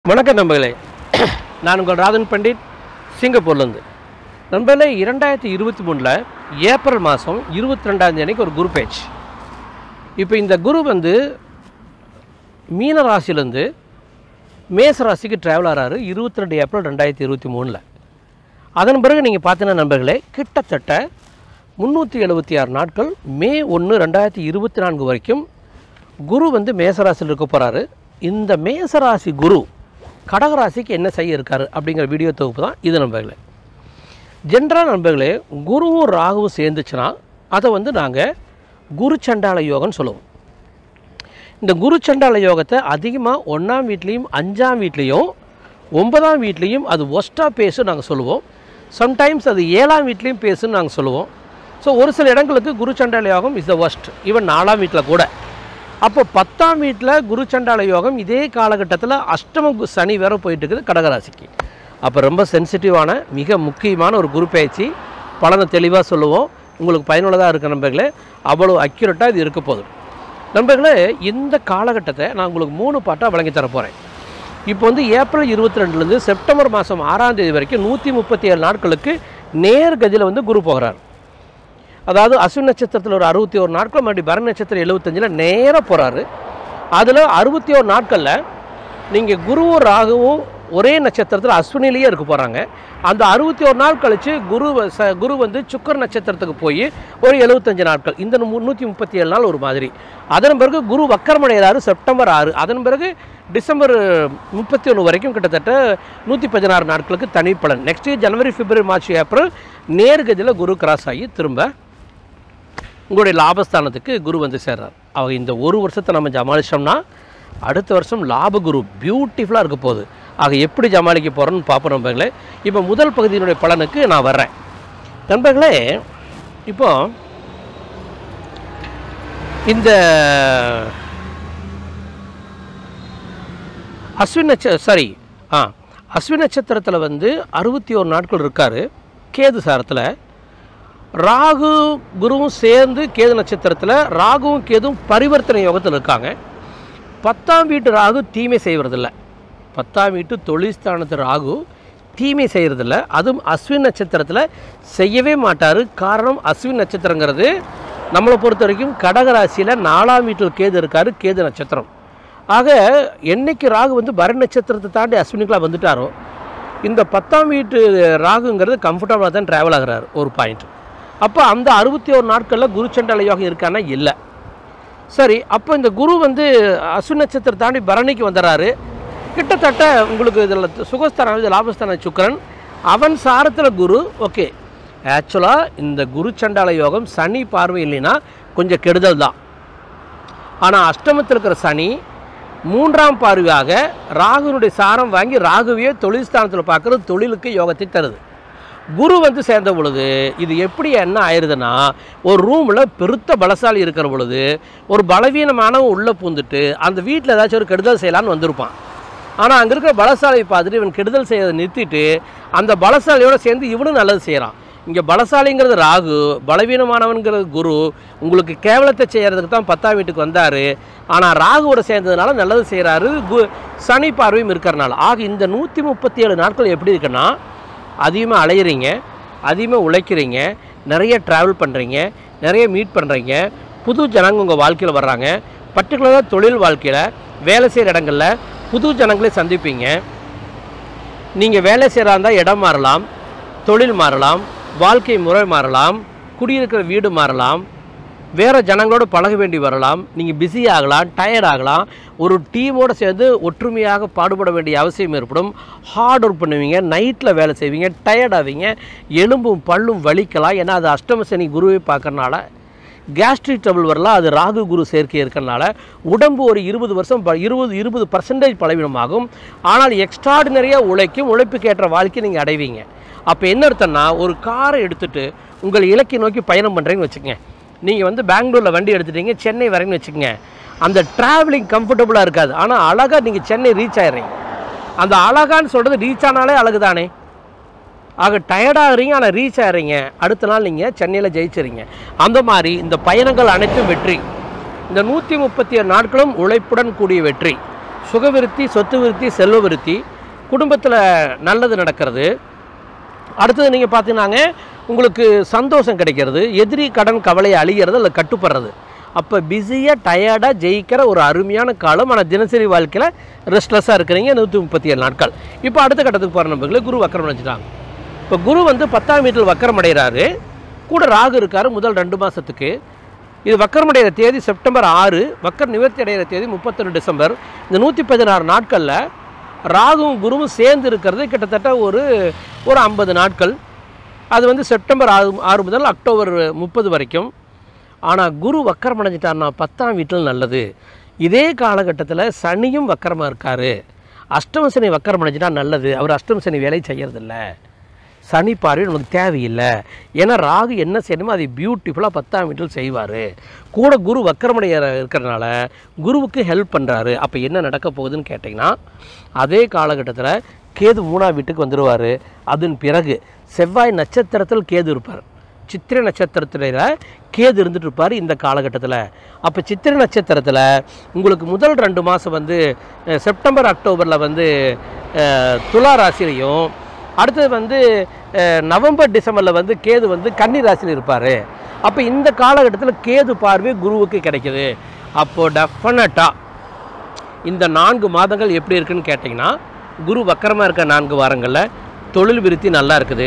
வணக்கம் நண்பர்களே நான் உங்கள் ராதன் பண்டிட் சிங்கப்பூர்லேருந்து நண்பர்களே இரண்டாயிரத்தி இருபத்தி மூணில் ஏப்ரல் மாதம் இருபத்தி ரெண்டாம் அன்னைக்கு ஒரு குரு பேச் இப்போ இந்த குரு வந்து மீன ராசியிலேருந்து மேச ராசிக்கு ட்ராவல் ஆகிறாரு இருபத்தி ரெண்டு ஏப்ரல் ரெண்டாயிரத்தி இருபத்தி மூணில் அதன் பிறகு நீங்கள் பார்த்தீங்கன்னா நண்பர்களே கிட்டத்தட்ட முந்நூற்றி எழுபத்தி ஆறு நாட்கள் மே ஒன்று ரெண்டாயிரத்தி இருபத்தி நான்கு வரைக்கும் குரு வந்து மேசராசியில் இருக்க போகிறாரு இந்த மேசராசி குரு கடகராசிக்கு என்ன செய்ய இருக்காரு அப்படிங்கிற வீடியோ தொகுப்பு தான் இது நண்பர்களே ஜென்ரல் நண்பர்களே குருவும் ராகுவும் சேர்ந்துச்சுன்னா அதை வந்து நாங்கள் குரு சண்டால யோகம்னு சொல்லுவோம் இந்த குரு சண்டால யோகத்தை அதிகமாக ஒன்றாம் வீட்லேயும் அஞ்சாம் வீட்லேயும் ஒன்பதாம் வீட்லேயும் அது ஒஸ்ட்டாக பேசு நாங்கள் சொல்லுவோம் சம்டைம்ஸ் அது ஏழாம் வீட்லேயும் பேசுன்னு நாங்கள் சொல்லுவோம் ஸோ ஒரு சில இடங்களுக்கு குரு சண்டால யோகம் இஸ் த ஒஸ்ட் ஈவன் நாலாம் வீட்டில் கூட அப்போ பத்தாம் வீட்டில் குரு சண்டால யோகம் இதே காலகட்டத்தில் அஷ்டம கு- சனி வேற போயிட்டு இருக்குது கடகராசிக்கு அப்போ ரொம்ப சென்சிட்டிவான மிக முக்கியமான ஒரு குரு பயிற்சி பலனை தெளிவாக சொல்லுவோம் உங்களுக்கு பயனுள்ளதாக இருக்க நண்பர்களே அவ்வளோ அக்யூரேட்டாக இது இருக்க போகுது நண்பர்களே இந்த காலகட்டத்தை நான் உங்களுக்கு மூணு பாட்டாக வழங்கி தர போகிறேன் இப்போ வந்து ஏப்ரல் இருபத்தி ரெண்டுலேருந்து செப்டம்பர் மாதம் ஆறாம் தேதி வரைக்கும் நூற்றி முப்பத்தி ஏழு நாட்களுக்கு நேர்கதியில் வந்து குரு போகிறார் அதாவது அஸ்வின் நட்சத்திரத்தில் ஒரு அறுபத்தி ஒரு நாட்கள் மறுபடியும் பரண நட்சத்திரம் எழுபத்தஞ்சில் நேராக போகிறாரு அதில் அறுபத்தி ஒரு நாட்களில் நீங்கள் குருவும் ராகுவும் ஒரே நட்சத்திரத்தில் அஸ்வினிலேயே இருக்க போகிறாங்க அந்த அறுபத்தி ஒரு நாள் கழித்து குரு வ- ச குரு வந்து சுக்கர நட்சத்திரத்துக்கு போய் ஒரு எழுபத்தஞ்சு நாட்கள் இந்த முந்நூற்றி முப்பத்தி ஏழு நாள் ஒரு மாதிரி அதன் பிறகு குரு வக்கரமடைகிறாரு செப்டம்பர் ஆறு அதன் பிறகு டிசம்பர் முப்பத்தி ஒன்று வரைக்கும் கிட்டத்தட்ட நூற்றி பதினாறு நாட்களுக்கு தனி பலன் நெக்ஸ்ட் ஜனவரி பிப்ரவரி மார்ச் ஏப்ரல் நேர்கதியில் குரு கிராஸ் ஆகி திரும்ப உங்களுடைய லாபஸ்தானத்துக்கு குரு வந்து சேர்றார் அவங்க இந்த ஒரு வருஷத்தை நம்ம ஜமாளிச்சோம்னா அடுத்த வருஷம் லாப குரு பியூட்டிஃபுல்லாக இருக்க போகுது ஆக எப்படி ஜமாளிக்க போகிறோன்னு பார்ப்போம் நண்பர்களே இப்போ முதல் பகுதியினுடைய பலனுக்கு நான் வர்றேன் நண்பர்களே இப்போ இந்த அஸ்வின் நட்ச சாரி ஆ அஸ்வின் நட்சத்திரத்தில் வந்து அறுபத்தி ஒரு நாட்கள் இருக்கார் கேது சாரத்தில் ராகு குருவும் சேர்ந்து கேது நட்சத்திரத்தில் ராகுவும் கேதுவும் பரிவர்த்தனை யோகத்தில் இருக்காங்க பத்தாம் வீட்டு ராகு தீமை செய்வதில்ல பத்தாம் வீட்டு தொழில்ஸ்தானத்து ராகு தீமை செய்கிறதில்ல அதுவும் அஸ்வின் நட்சத்திரத்தில் செய்யவே மாட்டார் காரணம் அஸ்வின் நட்சத்திரங்கிறது நம்மளை பொறுத்த வரைக்கும் கடகராசியில் நாலாம் வீட்டில் கேது இருக்கார் கேது நட்சத்திரம் ஆக என்னைக்கு ராகு வந்து பர நட்சத்திரத்தை தாண்டி அஸ்வினிக்கெலாம் வந்துட்டாரோ இந்த பத்தாம் வீட்டு ராகுங்கிறது கம்ஃபர்டபுளாக தான் ட்ராவல் ஆகுறாரு ஒரு பாயிண்ட் அப்போ அந்த அறுபத்தி ஒரு நாட்களில் குரு சண்டால யோகம் இருக்கான்னா இல்லை சரி அப்போ இந்த குரு வந்து அஸ்வின் நட்சத்திரம் தாண்டி பரணிக்கு வந்துடுறாரு கிட்டத்தட்ட உங்களுக்கு இதில் சுகஸ்தானம் இது லாபஸ்தான சுக்கரன் அவன் சாரத்தில் குரு ஓகே ஆக்சுவலாக இந்த குரு சண்டால யோகம் சனி பார்வை இல்லைன்னா கொஞ்சம் கெடுதல் தான் ஆனால் அஷ்டமத்தில் இருக்கிற சனி மூன்றாம் பார்வையாக ராகுனுடைய சாரம் வாங்கி ராகுவையே தொழில் ஸ்தானத்தில் பார்க்குறது தொழிலுக்கு யோகத்தை தருது குரு வந்து சேர்ந்த பொழுது இது எப்படி என்ன ஆயிடுதுன்னா ஒரு ரூமில் பெருத்த பலசாலி இருக்கிற பொழுது ஒரு பலவீனமானவன் உள்ளே பூந்துட்டு அந்த வீட்டில் ஏதாச்சும் ஒரு கெடுதல் செய்யலான்னு வந்திருப்பான் ஆனால் அங்கே இருக்கிற பலசாலியை பார்த்துட்டு இவன் கெடுதல் செய்யறதை நிறுத்திட்டு அந்த பலசாலியோட சேர்ந்து இவனும் நல்லது செய்கிறான் இங்கே பலசாலிங்கிறது ராகு பலவீனமானவன்கிறது குரு உங்களுக்கு கேவலத்தை செய்கிறதுக்கு தான் பத்தாம் வீட்டுக்கு வந்தார் ஆனால் ராகுவோட சேர்ந்ததுனால நல்லது செய்கிறாரு கு சனி பார்வையும் இருக்கிறனால ஆக இந்த நூற்றி முப்பத்தி ஏழு நாட்கள் எப்படி இருக்குன்னா அதிகமாக அலையிறீங்க அதிகமாக உழைக்கிறீங்க நிறைய ட்ராவல் பண்ணுறீங்க நிறைய மீட் பண்ணுறீங்க புது ஜனங்க உங்கள் வாழ்க்கையில் வர்றாங்க பர்டிகுலராக தொழில் வாழ்க்கையில் வேலை செய்கிற இடங்களில் புது ஜனங்களை சந்திப்பீங்க நீங்கள் வேலை செய்கிறா இருந்தால் இடம் மாறலாம் தொழில் மாறலாம் வாழ்க்கை முறை மாறலாம் குடியிருக்கிற வீடு மாறலாம் வேறு ஜனங்களோட பழக வேண்டி வரலாம் நீங்கள் பிஸி ஆகலாம் டயர்ட் ஆகலாம் ஒரு டீமோடு சேர்ந்து ஒற்றுமையாக பாடுபட வேண்டிய அவசியம் ஏற்படும் ஹார்ட் ஒர்க் பண்ணுவீங்க நைட்டில் வேலை செய்வீங்க டயர்ட் ஆவீங்க எலும்பும் பல்லும் வலிக்கலாம் ஏன்னா அது அஷ்டம சனி குருவை பார்க்கறனால கேஸ்ட்ரிக் ட்ரபிள் வரலாம் அது ராகு குரு சேர்க்கை இருக்கறனால உடம்பு ஒரு இருபது வருஷம் ப- இருபது இருபது பர்சன்டேஜ் பலவீனமாகும் ஆனால் எக்ஸ்ட்ராடினரியாக உழைக்கும் உழைப்புக்கு ஏற்ற வாழ்க்கை நீங்கள் அடைவீங்க அப்போ என்ன அர்த்தம்னா ஒரு காரை எடுத்துட்டு உங்கள் இலக்கை நோக்கி பயணம் பண்ணுறீங்கன்னு வச்சுக்கங்க நீங்கள் வந்து பெங்களூரில் வண்டி எடுத்துட்டீங்க சென்னை வரேன்னு வச்சுக்கங்க அந்த டிராவலிங் கம்ஃபர்டபுளாக இருக்காது ஆனால் அழகாக நீங்கள் சென்னை ரீச் ஆயிடுறீங்க அந்த அழகான்னு சொல்கிறது ரீச் ஆனாலே அழகு தானே ஆக டயர்டாகிறீங்க ஆனால் ரீச் ஆகிறீங்க அடுத்த நாள் நீங்கள் சென்னையில் ஜெயிச்சிறீங்க அந்த மாதிரி இந்த பயணங்கள் அனைத்தும் வெற்றி இந்த நூற்றி முப்பத்தி ஏழு நாட்களும் உழைப்புடன் கூடிய வெற்றி சுகவிருத்தி சொத்து விருத்தி செல்வ விருத்தி குடும்பத்தில் நல்லது நடக்கிறது அடுத்தது நீங்கள் பார்த்தீங்கன்னாங்க உங்களுக்கு சந்தோஷம் கிடைக்கிறது எதிரி கடன் கவலை அழிகிறது அல்லது கட்டுப்படுறது அப்போ பிஸியாக டயர்டாக ஜெயிக்கிற ஒரு அருமையான காலம் ஆனால் தினசரி வாழ்க்கையில் ரெஸ்ட்லெஸ்ஸாக இருக்கிறீங்க நூற்றி முப்பத்தி ஏழு நாட்கள் இப்போ அடுத்த கட்டத்துக்கு போகிற நம்பர்களே குரு வக்கரம் அடைஞ்சிட்டாங்க இப்போ குரு வந்து பத்தாம் வீட்டில் வக்கரம் அடைகிறாரு கூட ராகு இருக்காரு முதல் ரெண்டு மாதத்துக்கு இது வக்கரமடைகிற தேதி செப்டம்பர் ஆறு வக்கர் நிவர்த்தி அடைகிற தேதி முப்பத்தொன்று டிசம்பர் இந்த நூற்றி பதினாறு நாட்களில் ராகுவும் குருவும் சேர்ந்து இருக்கிறது கிட்டத்தட்ட ஒரு ஒரு ஐம்பது நாட்கள் அது வந்து செப்டம்பர் ஆறு ஆறு முதல் அக்டோபர் முப்பது வரைக்கும் ஆனால் குரு வக்கரம் அடைஞ்சிட்டார்னா பத்தாம் வீட்டில் நல்லது இதே காலகட்டத்தில் சனியும் வக்கரமாக இருக்கார் அஷ்டம சனி வக்கரம் அடைஞ்சிட்டா நல்லது அவர் அஷ்டம சனி வேலை செய்யறதில்ல சனி பார்வை நமக்கு தேவையில்லை ஏன்னா ராகு என்ன செய்யணுமோ அதை பியூட்டிஃபுல்லாக பத்தாம் வீட்டில் செய்வார் கூட குரு வக்கரமடைய இருக்கிறனால குருவுக்கு ஹெல்ப் பண்ணுறாரு அப்போ என்ன நடக்க போகுதுன்னு கேட்டிங்கன்னா அதே காலகட்டத்தில் கேது மூணாம் வீட்டுக்கு வந்துடுவார் அதன் பிறகு செவ்வாய் நட்சத்திரத்தில் கேது இருப்பார் சித்திரை நட்சத்திரத்தில் கேது இருந்துட்டு இருப்பார் இந்த காலகட்டத்தில் அப்போ சித்திரை நட்சத்திரத்தில் உங்களுக்கு முதல் ரெண்டு மாதம் வந்து அஹ், செப்டம்பர் அக்டோபரில் வந்து அஹ், துலா ராசிலையும் அடுத்தது வந்து அஹ், நவம்பர் டிசம்பரில் வந்து கேது வந்து கன்னி ராசியில் இருப்பார் அப்போ இந்த காலகட்டத்தில் கேது பார்வை குருவுக்கு கிடைக்குது அப்போது டெஃபினட்டாக இந்த நான்கு மாதங்கள் எப்படி இருக்குன்னு கேட்டிங்கன்னா குரு வக்கரமாக இருக்க நான்கு வாரங்களில் தொழில் விருத்தி நல்லா இருக்குது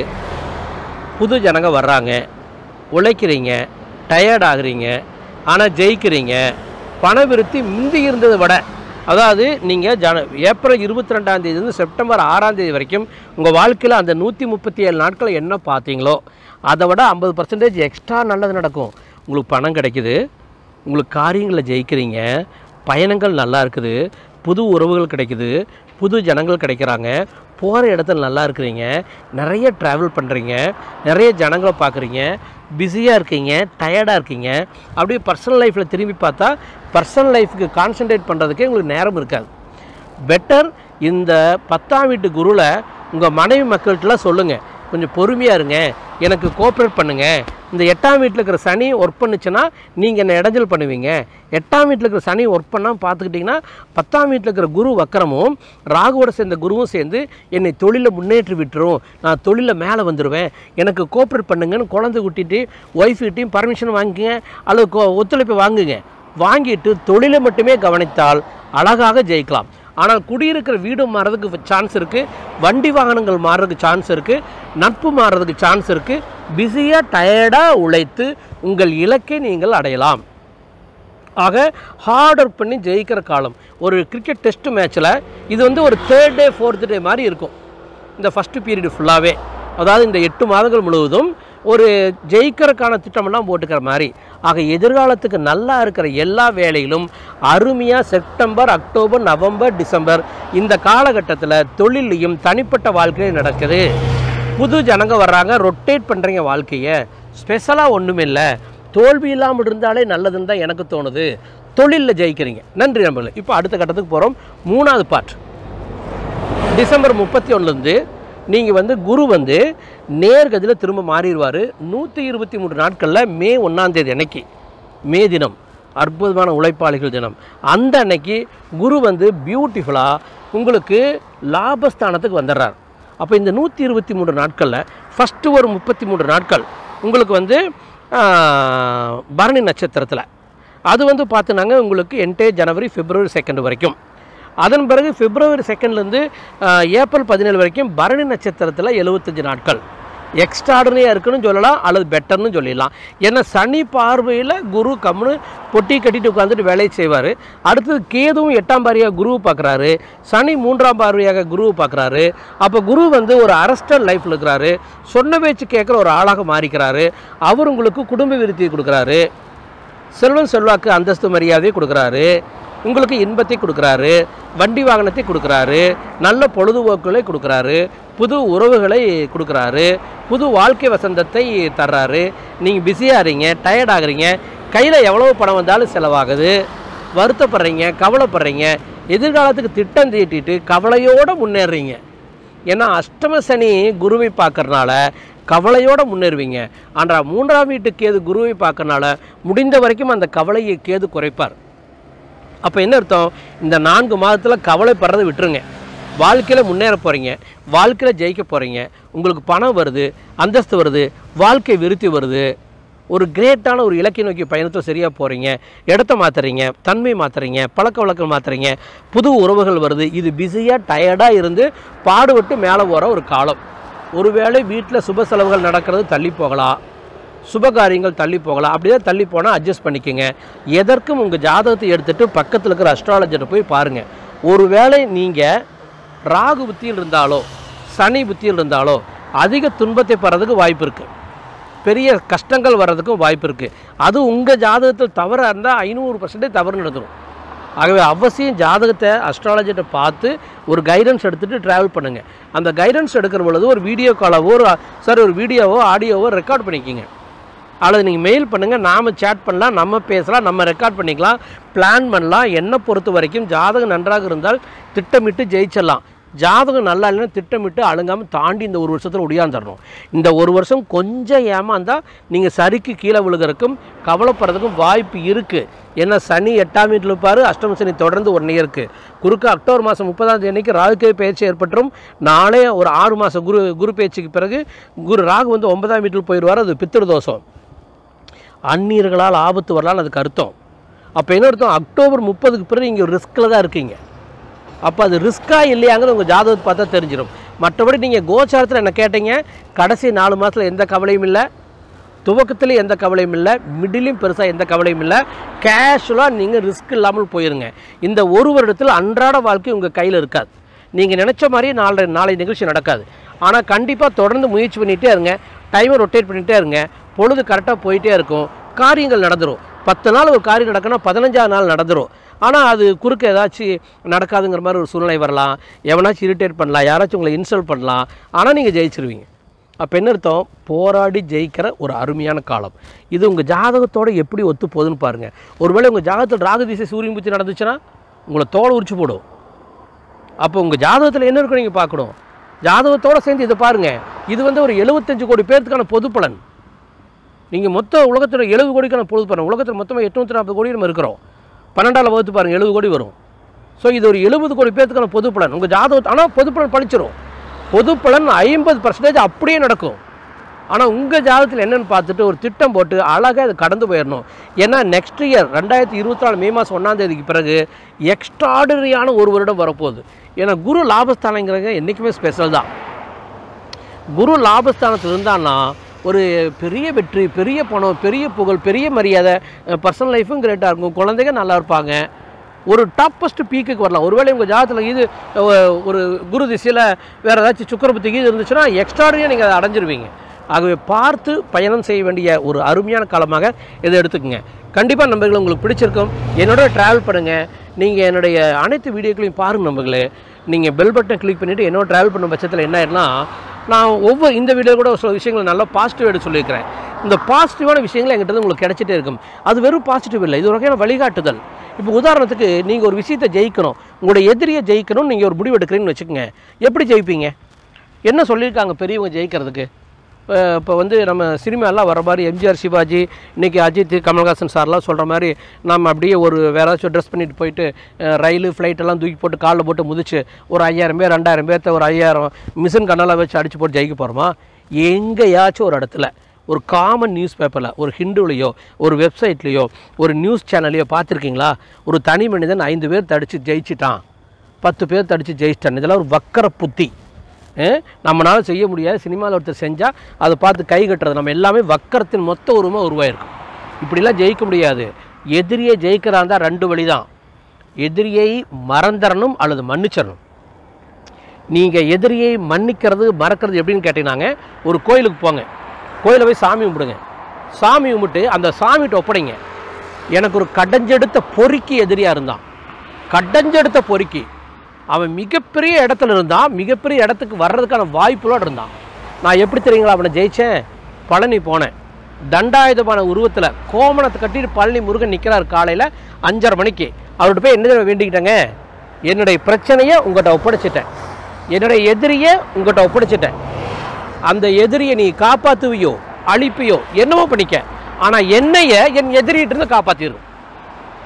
புது ஜனங்க வர்றாங்க உழைக்கிறீங்க டயர்ட் ஆகுறீங்க ஆனால் ஜெயிக்கிறீங்க பண விருத்தி முந்தி இருந்ததை விட அதாவது நீங்கள் ஜன ஏப்ரல் இருபத்தி ரெண்டாம் தேதியிலிருந்து செப்டம்பர் ஆறாம் தேதி வரைக்கும் உங்கள் வாழ்க்கையில் அந்த நூற்றி முப்பத்தி ஏழு நாட்கள் என்ன பார்த்தீங்களோ அதை விட ஐம்பது பர்சன்டேஜ் எக்ஸ்ட்ரா நல்லது நடக்கும் உங்களுக்கு பணம் கிடைக்குது உங்களுக்கு காரியங்களில் ஜெயிக்கிறீங்க பயணங்கள் நல்லா இருக்குது புது உறவுகள் கிடைக்குது புது ஜனங்கள் கிடைக்கிறாங்க போகிற இடத்துல நல்லா இருக்கிறீங்க நிறைய ட்ராவல் பண்ணுறீங்க நிறைய ஜனங்களை பார்க்குறீங்க பிஸியாக இருக்கீங்க டயர்டாக இருக்கீங்க அப்படியே பர்சனல் லைஃப்பில் திரும்பி பார்த்தா பர்சனல் லைஃப்க்கு கான்சென்ட்ரேட் பண்ணுறதுக்கே உங்களுக்கு நேரம் இருக்காது பெட்டர் இந்த பத்தாம் வீட்டு குருவில் உங்கள் மனைவி மக்கள்கிட்டலாம் சொல்லுங்கள் கொஞ்சம் பொறுமையாக இருங்க எனக்கு கோஆப்ரேட் பண்ணுங்கள் இந்த எட்டாம் வீட்டில் இருக்கிற சனி ஒர்க் பண்ணுச்சுன்னா நீங்கள் என்ன இடைஞ்சல் பண்ணுவீங்க எட்டாம் வீட்டில் இருக்கிற சனி ஒர்க் பண்ணால் பார்த்துக்கிட்டிங்கன்னா பத்தாம் வீட்டில் இருக்கிற குரு வக்கரமும் ராகுவோட சேர்ந்த குருவும் சேர்ந்து என்னை தொழிலில் முன்னேற்றி விட்டுரும் நான் தொழிலில் மேலே வந்துடுவேன் எனக்கு கோஆப்ரேட் பண்ணுங்கன்னு குழந்தை கூட்டிட்டு ஒய்ஃப்கிட்டையும் பர்மிஷன் வாங்கிக்கங்க அல்லது கோ- ஒத்துழைப்பு வாங்குங்க வாங்கிட்டு தொழிலை மட்டுமே கவனித்தால் அழகாக ஜெயிக்கலாம் ஆனால் குடியிருக்கிற வீடு மாறதுக்கு சான்ஸ் இருக்குது வண்டி வாகனங்கள் மாறுறதுக்கு சான்ஸ் இருக்குது நட்பு மாறுறதுக்கு சான்ஸ் இருக்குது பிஸியாக டயர்டாக உழைத்து உங்கள் இலக்கை நீங்கள் அடையலாம் ஆக ஹார்ட் ஒர்க் பண்ணி ஜெயிக்கிற காலம் ஒரு கிரிக்கெட் டெஸ்ட் மேட்ச்சில் இது வந்து ஒரு தேர்ட் டே ஃபோர்த் டே மாதிரி இருக்கும் இந்த ஃபஸ்ட்டு பீரியடு ஃபுல்லாகவே அதாவது இந்த எட்டு மாதங்கள் முழுவதும் ஒரு ஜெயிக்கிறதுக்கான திட்டமெல்லாம் போட்டுக்கிற மாதிரி ஆக எதிர்காலத்துக்கு நல்லா இருக்கிற எல்லா வேலையிலும் அருமையாக செப்டம்பர் அக்டோபர் நவம்பர் டிசம்பர் இந்த காலகட்டத்தில் தொழிலையும் தனிப்பட்ட வாழ்க்கையிலும் நடக்குது புது ஜனங்க வர்றாங்க ரொட்டேட் பண்ணுறீங்க வாழ்க்கையை ஸ்பெஷலாக ஒன்றுமே இல்லை தோல்வி இல்லாமல் இருந்தாலே நல்லதுன்னு தான் எனக்கு தோணுது தொழிலில் ஜெயிக்கிறீங்க நன்றி நம்பர்களே இப்போ அடுத்த கட்டத்துக்கு போகிறோம் மூணாவது பார்ட் டிசம்பர் முப்பத்தி ஒன்றுலேருந்து நீங்கள் வந்து குரு வந்து நேர்கதியில் திரும்ப மாறிடுவார் நூற்றி இருபத்தி மூணு நாட்களில் மே ஒன்றாம் தேதி அன்னைக்கு மே தினம் அற்புதமான உழைப்பாளிகள் தினம் அந்த அன்னைக்கு குரு வந்து பியூட்டிஃபுல்லாக உங்களுக்கு லாபஸ்தானத்துக்கு வந்துடுறார் அப்போ இந்த நூற்றி இருபத்தி மூணு நாட்களில் ஃபஸ்ட்டு ஒரு முப்பத்தி மூணு நாட்கள் உங்களுக்கு வந்து ஆஹ், பரணி நட்சத்திரத்தில் அது வந்து பார்த்தினாங்க உங்களுக்கு என்டே ஜனவரி பிப்ரவரி செகண்ட் வரைக்கும் அதன் பிறகு பிப்ரவரி செகண்ட்லேருந்து ஏப்ரல் பதினேழு வரைக்கும் பரணி நட்சத்திரத்தில் எழுபத்தஞ்சு நாட்கள் எக்ஸ்ட்ராடனரியாக இருக்குன்னு சொல்லலாம் அல்லது பெட்டர்னு சொல்லிடலாம் ஏன்னா சனி பார்வையில் குரு கம்முன்னு பொட்டி கட்டிட்டு உட்காந்துட்டு வேலையை செய்வார் அடுத்தது கேதுவும் எட்டாம் பார்வையாக குருவை பார்க்குறாரு சனி மூன்றாம் பார்வையாக குருவை பார்க்குறாரு அப்போ குரு வந்து ஒரு அரஸ்டல் லைஃப்பில் இருக்கிறாரு சொன்ன பேச்சு கேட்குற ஒரு ஆளாக மாறிக்கிறாரு அவர் உங்களுக்கு குடும்ப விருத்தி கொடுக்குறாரு செல்வன் செல்வாக்கு அந்தஸ்து மரியாதை கொடுக்குறாரு உங்களுக்கு இன்பத்தை கொடுக்குறாரு வண்டி வாகனத்தை கொடுக்குறாரு நல்ல பொழுதுபோக்குகளை கொடுக்குறாரு புது உறவுகளை கொடுக்குறாரு புது வாழ்க்கை வசந்தத்தை தர்றாரு நீங்கள் பிஸியாக இருங்க டயர்ட் ஆகுறீங்க கையில் எவ்வளவு பணம் வந்தாலும் செலவாகுது வருத்தப்படுறீங்க கவலைப்படுறீங்க எதிர்காலத்துக்கு திட்டம் தீட்டிட்டு கவலையோடு முன்னேறுறீங்க ஏன்னா அஷ்டம சனி குருவை பார்க்கறனால கவலையோடு முன்னேறுவீங்க ஆனால் மூன்றாம் வீட்டு கேது குருவை பார்க்கறனால முடிந்த வரைக்கும் அந்த கவலையை கேது குறைப்பார் அப்போ என்ன அர்த்தம் இந்த நான்கு மாதத்தில் கவலைப்படுறதை விட்டுருங்க வாழ்க்கையில் முன்னேற போகிறீங்க வாழ்க்கையில் ஜெயிக்க போகிறீங்க உங்களுக்கு பணம் வருது அந்தஸ்து வருது வாழ்க்கை விருத்தி வருது ஒரு கிரேட்டான ஒரு இலக்கை நோக்கி பயணத்தில் சரியாக போகிறீங்க இடத்த மாற்றுறீங்க தன்மை மாற்றுறீங்க பழக்க வழக்கம் மாற்றுறீங்க புது உறவுகள் வருது இது பிஸியாக டயர்டாக இருந்து பாடுபட்டு மேலே போகிற ஒரு காலம் ஒருவேளை வீட்டில் சுப செலவுகள் நடக்கிறது தள்ளி போகலாம் சுப காரியங்கள் தள்ளி போகலாம் அப்படியே தள்ளி போனால் அட்ஜஸ்ட் பண்ணிக்கோங்க எதற்கும் உங்கள் ஜாதகத்தை எடுத்துகிட்டு பக்கத்தில் இருக்கிற அஸ்ட்ராலஜர்கிட்ட போய் பாருங்கள் ஒருவேளை நீங்கள் ராகு புத்தியில் இருந்தாலோ சனி புத்தியில் இருந்தாலோ அதிக துன்பத்தை பெறதுக்கு வாய்ப்பு இருக்குது பெரிய கஷ்டங்கள் வர்றதுக்கும் வாய்ப்பு இருக்குது அது உங்கள் ஜாதகத்தில் தவறாக இருந்தால் ஐநூறு பர்சன்டேஜ் தவறு நடந்துடும் ஆகவே அவசியம் ஜாதகத்தை அஸ்ட்ராலஜிட்ட பார்த்து ஒரு கைடன்ஸ் எடுத்துகிட்டு ட்ராவல் பண்ணுங்கள் அந்த கைடன்ஸ் எடுக்கிற பொழுது ஒரு வீடியோ காலாவோ ஒரு சார் ஒரு வீடியோவோ ஆடியோவோ ரெக்கார்ட் பண்ணிக்கிங்க அல்லது நீங்கள் மெயில் பண்ணுங்கள் நாம் சேட் பண்ணலாம் நம்ம பேசலாம் நம்ம ரெக்கார்ட் பண்ணிக்கலாம் பிளான் பண்ணலாம் என்னை பொறுத்த வரைக்கும் ஜாதகம் நன்றாக இருந்தால் திட்டமிட்டு ஜெயிச்சிடலாம் ஜாதகம் நல்லா இல்லைன்னா திட்டமிட்டு அழுங்காமல் தாண்டி இந்த ஒரு வருஷத்தில் ஒடியாந்துடணும் இந்த ஒரு வருஷம் கொஞ்சம் ஏமாந்தால் நீங்கள் சரிக்கு கீழே விழுகிறதுக்கும் கவலைப்படுறதுக்கும் வாய்ப்பு இருக்குது ஏன்னா சனி எட்டாம் வீட்டில் இருப்பார் அஷ்டம சனி தொடர்ந்து ஒன் இயருக்கு குறுக்கு அக்டோபர் மாதம் முப்பதாம் தேதி அன்னைக்கு ராகுக்கே பயிற்சி ஏற்பட்டுரும் நாளே ஒரு ஆறு மாதம் குரு குரு பயிற்சிக்கு பிறகு குரு ராகு வந்து ஒன்பதாம் வீட்டில் போயிடுவார் அது பித்திரு தோஷம் அந்நியர்களால் ஆபத்து வரலான்னு அதுக்கு அர்த்தம் அப்போ என்ன அர்த்தம் அக்டோபர் முப்பதுக்கு பிறகு இங்கே ரிஸ்கில் தான் இருக்கீங்க அப்போ அது ரிஸ்க்காக இல்லையாங்கிறது உங்கள் ஜாதகத்தை பார்த்தா தெரிஞ்சிடும் மற்றபடி நீங்கள் கோச்சாரத்தில் என்ன கேட்டீங்க கடைசி நாலு மாதத்தில் எந்த கவலையும் இல்லை துவக்கத்துலேயும் எந்த கவலையும் இல்லை மிடிலையும் பெருசாக எந்த கவலையும் இல்லை கேஷுவலாக நீங்கள் ரிஸ்க் இல்லாமல் போயிருங்க இந்த ஒரு வருடத்தில் அன்றாட வாழ்க்கை உங்கள் கையில் இருக்காது நீங்கள் நினச்ச மாதிரியே நாளை நாளை நிகழ்ச்சி நடக்காது ஆனால் கண்டிப்பாக தொடர்ந்து முயற்சி பண்ணிகிட்டே இருங்க டைமை ரொட்டேட் பண்ணிகிட்டே இருங்க பொழுது கரெக்டாக போயிட்டே இருக்கும் காரியங்கள் நடந்துடும் பத்து நாள் ஒரு காரியம் நடக்கணும் பதினஞ்சாவது நாள் நடந்துடும் ஆனால் அது குறுக்க ஏதாச்சும் நடக்காதுங்கிற மாதிரி ஒரு சூழ்நிலை வரலாம் எவனாச்சும் இரிட்டேட் பண்ணலாம் யாராச்சும் உங்களை இன்சல்ட் பண்ணலாம் ஆனால் நீங்கள் ஜெயிச்சிருவீங்க அப்போ என்ன அர்த்தம் போராடி ஜெயிக்கிற ஒரு அருமையான காலம் இது உங்கள் ஜாதகத்தோட எப்படி ஒத்து போகுதுன்னு பாருங்கள் ஒருவேளை உங்கள் ஜாதகத்தில் ராகதிசை சூரியன் புத்தி நடந்துச்சுன்னா உங்களை தோலை உரிச்சு போடும் அப்போ உங்கள் ஜாதகத்தில் என்ன இருக்கும் நீங்கள் பார்க்கணும் ஜாதகத்தோட சேர்ந்து இதை பாருங்கள் இது வந்து ஒரு எழுபத்தஞ்சு கோடி பேர்த்துக்கான பொது பலன் நீங்கள் மொத்த உலகத்தில் எழுபது கோடிக்கான பொது பலன் உலகத்தில் மொத்தமாக எட்நூற்றி நாற்பது கோடி நம்ம இருக்கிறோம் பன்னெண்டாவில் வகுத்து பாருங்கள் எழுபது கோடி வரும் ஸோ இது ஒரு எழுபது கோடி பேர்த்துக்கான பொது பலன் உங்கள் ஜாதகம் ஆனால் பொது பலன் பழிச்சிரும் பொது பலன் ஐம்பது பர்சன்டேஜ் அப்படியே நடக்கும் ஆனால் உங்கள் ஜாதகத்தில் என்னென்னு பார்த்துட்டு ஒரு திட்டம் போட்டு அழகாக அது கடந்து போயிடணும் ஏன்னா நெக்ஸ்ட் இயர் ரெண்டாயிரத்தி இருபத்தி நாலு மே மாதம் ஒன்றாம் தேதிக்கு பிறகு எக்ஸ்ட்ராடனரியான ஒரு வருடம் வரப்போகுது ஏன்னா குரு லாபஸ்தானங்கிறங்க என்றைக்குமே ஸ்பெஷல் தான் குரு லாபஸ்தானத்தில் இருந்தான்னா ஒரு பெரிய வெற்றி பெரிய பணம் பெரிய புகழ் பெரிய மரியாதை பர்சனல் லைஃபும் கிரேட்டாக இருக்கும் குழந்தைங்க நல்லா இருப்பாங்க ஒரு டாப்பஸ்ட் பீக்குக்கு வரலாம் ஒருவேளை உங்கள் ஜாதகத்தில் இது அஹ், ஒரு குரு திசையில் வேறு ஏதாச்சும் சுக்கரபுத்திக்கு இது இருந்துச்சுன்னா எக்ஸ்ட்ராடியாக நீங்கள் அதை அடைஞ்சிருவீங்க ஆகவே பார்த்து பயணம் செய்ய வேண்டிய ஒரு அருமையான காலமாக இதை எடுத்துக்கோங்க கண்டிப்பாக நண்பர்களே உங்களுக்கு பிடிச்சிருக்கும் என்னோட ட்ராவல் பண்ணுங்கள் நீங்கள் என்னுடைய அனைத்து வீடியோக்களையும் பாருங்கள் நண்பர்களே நீங்கள் பெல் பட்டனை கிளிக் பண்ணிவிட்டு என்னோட ட்ராவல் பண்ணும் பட்சத்தில் என்ன ஆயிருன்னா நான் ஒவ்வொரு இந்த வீடியோ கூட சில விஷயங்களை நல்லா பாசிட்டிவ் எடுத்து சொல்லியிருக்கிறேன் இந்த பாசிட்டிவான விஷயங்கள் என்கிட்ட இருந்து உங்களுக்கு கிடைச்சிட்டே இருக்கும் அது வெறும் பாசிட்டிவ் இல்லை இது ஒரு வகையான வழிகாட்டுதல் இப்போ உதாரணத்துக்கு நீங்கள் ஒரு விஷயத்தை ஜெயிக்கணும் உங்களோட எதிரியை ஜெயிக்கணும் நீங்கள் ஒரு முடிவு எடுக்கிறீங்கன்னு வச்சுக்கோங்க எப்படி ஜெயிப்பீங்க என்ன சொல்லியிருக்காங்க பெரியவங்க ஜெயிக்கிறதுக்கு இப்போ வந்து நம்ம சினிமாலாம் வர மாதிரி எம்ஜிஆர் சிவாஜி இன்றைக்கி அஜித் கமல்ஹாசன் சார்லாம் சொல்கிற மாதிரி நம்ம அப்படியே ஒரு வேற ஏதாச்சும் ட்ரெஸ் பண்ணிட்டு போயிட்டு அஹ், ரயிலு ஃப்ளைட் எல்லாம் தூக்கி போட்டு காலில் போட்டு முதிச்சு ஒரு ஐயாயிரம் பேர் ரெண்டாயிரம் பேர்த்த ஒரு ஐயாயிரம் மிஷின் கண்ணால் வச்சு அடிச்சு போட்டு ஜெயிக்க போகிறோமா எங்கேயாச்சும் ஒரு இடத்துல ஒரு காமன் நியூஸ் பேப்பரில் ஒரு ஹிந்துலையோ ஒரு வெப்சைட்லேயோ ஒரு நியூஸ் சேனல்லையோ பார்த்துருக்கீங்களா ஒரு தனி மனிதன் ஐந்து பேர் தடிச்சு ஜெயிச்சிட்டான் பத்து பேர் தடிச்சு ஜெயிச்சிட்டான் இதெல்லாம் ஒரு வக்கர புத்தி அஹ் நம்மளால செய்ய முடியாது சினிமாவில் ஒருத்தர் செஞ்சால் அதை பார்த்து கை கட்டுறது நம்ம எல்லாமே வக்கரத்தின் மொத்த உருவமாக உருவாயிருக்கும் இப்படிலாம் ஜெயிக்க முடியாது எதிரியை ஜெயிக்கிறதா இருந்தால் ரெண்டு வழி தான் எதிரியை மறந்துடணும் அல்லது மன்னிச்சிடணும் நீங்கள் எதிரியை மன்னிக்கிறது மறக்கிறது எப்படின்னு கேட்டீங்கன்னாங்க ஒரு கோயிலுக்கு போங்க கோயிலை போய் சாமி கும்பிடுங்க சாமி கும்பிட்டு அந்த சாமிகிட்ட ஒப்படைங்க எனக்கு ஒரு கடைஞ்செடுத்த பொறுக்கி எதிரியாக இருந்தான் கடைஞ்செடுத்த பொறுக்கி அவன் மிகப்பெரிய இடத்துல இருந்தான் மிகப்பெரிய இடத்துக்கு வர்றதுக்கான வாய்ப்புகளோடு இருந்தான் நான் எப்படி தெரியுங்களா அவனை ஜெயித்தேன் பழனி போனேன் தண்டாயுதமான உருவத்தில் கோமணத்தை கட்டிட்டு பழனி முருகன் நிற்கிறார் காலையில் அஞ்சரை மணிக்கு அவர்கிட்ட போய் என்ன தெரியுமா வேண்டிக்கிட்டேங்க என்னுடைய பிரச்சனையை உங்கள்கிட்ட ஒப்படைச்சிட்டேன் என்னுடைய எதிரியை உங்கள்கிட்ட ஒப்படைச்சிட்டேன் அந்த எதிரியை நீ காப்பாற்றுவியோ அழிப்பியோ என்னவோ பண்ணிக்க ஆனால் என்னைய என் எதிரிகிட்ட இருந்து காப்பாற்றிடும்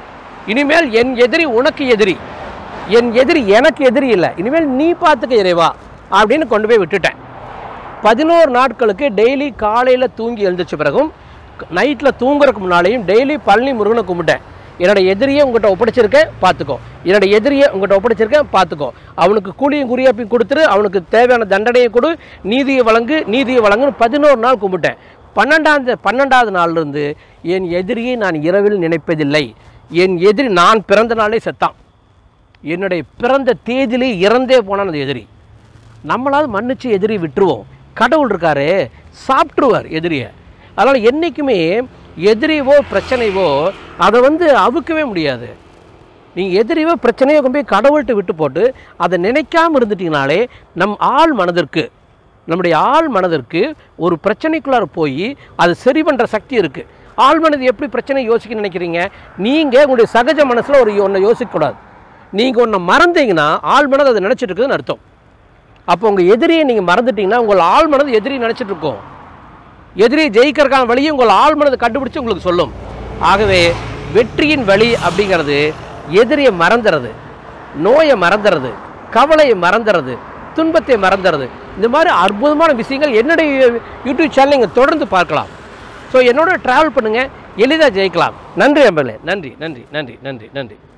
இனிமேல் என் எதிரி உனக்கு எதிரி என் எதிரி எனக்கு எதிரி இல்லை இனிமேல் நீ பார்த்துக்க இறைவா அப்படின்னு கொண்டு போய் விட்டுட்டேன் பதினோரு நாட்களுக்கு டெய்லி காலையில் தூங்கி எழுந்திரிச்ச பிறகும் நைட்டில் தூங்குறதுக்கு முன்னாலேயும் டெய்லி பழனி முருகனை கும்பிட்டேன் என்னோட எதிரியை உங்கள்கிட்ட ஒப்படைச்சிருக்கேன் பார்த்துக்கோ என்னோட எதிரியை உங்கள்கிட்ட ஒப்படைச்சிருக்கேன் பார்த்துக்கோ அவனுக்கு கூலியும் குறியாப்பையும் கொடுத்துரு அவனுக்கு தேவையான தண்டனையை கொடு நீதியை வழங்கு நீதியை வழங்குன்னு பதினோரு நாள் கும்பிட்டேன் பன்னெண்டாவது பன்னெண்டாவது நாள்லேருந்து என் எதிரியை நான் இரவில் நினைப்பதில்லை என் எதிரி நான் பிறந்த நாளே செத்தான் என்னுடைய பிறந்த தேதியிலே இறந்தே போனான் அந்த எதிரி நம்மளாவது மன்னிச்சு எதிரி விட்டுருவோம் கடவுள் இருக்காரு சாப்பிட்ருவார் எதிரியை அதனால் என்றைக்குமே எதிரியவோ பிரச்சனைவோ அதை வந்து அவுக்கவே முடியாது நீங்கள் எதிரியவோ பிரச்சனையோ கொண்டு போய் கடவுள்கிட்ட விட்டு போட்டு அதை நினைக்காம இருந்துட்டீங்கனாலே நம் ஆள் மனதிற்கு நம்முடைய ஆள் மனதிற்கு ஒரு பிரச்சனைக்குள்ளார போய் அது சரி பண்ணுற சக்தி இருக்குது ஆள் மனது எப்படி பிரச்சனை யோசிக்க நினைக்கிறீங்க நீங்கள் உங்களுடைய சகஜ மனசில் ஒரு ஒன்றை யோசிக்கக்கூடாது நீங்கள் ஒன்றை மறந்தீங்கன்னா ஆள் மனது அதை நினச்சிட்டு இருக்குதுன்னு அர்த்தம் அப்போ உங்கள் எதிரியை நீங்கள் மறந்துட்டீங்கன்னா உங்கள் ஆள் மனது எதிரி நினச்சிட்டு இருக்கும் எதிரியை ஜெயிக்கிறதுக்கான வழியை உங்கள் ஆள் மனதை கண்டுபிடிச்சு உங்களுக்கு சொல்லும் ஆகவே வெற்றியின் வழி அப்படிங்கிறது எதிரியை மறந்துறது நோயை மறந்துறது கவலையை மறந்துறது துன்பத்தை மறந்துறது இந்த மாதிரி அற்புதமான விஷயங்கள் என்னுடைய யூடியூப் சேனல் நீங்கள் தொடர்ந்து பார்க்கலாம் ஸோ என்னோட ட்ராவல் பண்ணுங்கள் எளிதாக ஜெயிக்கலாம் நன்றி நம்பர்களே நன்றி நன்றி நன்றி நன்றி நன்றி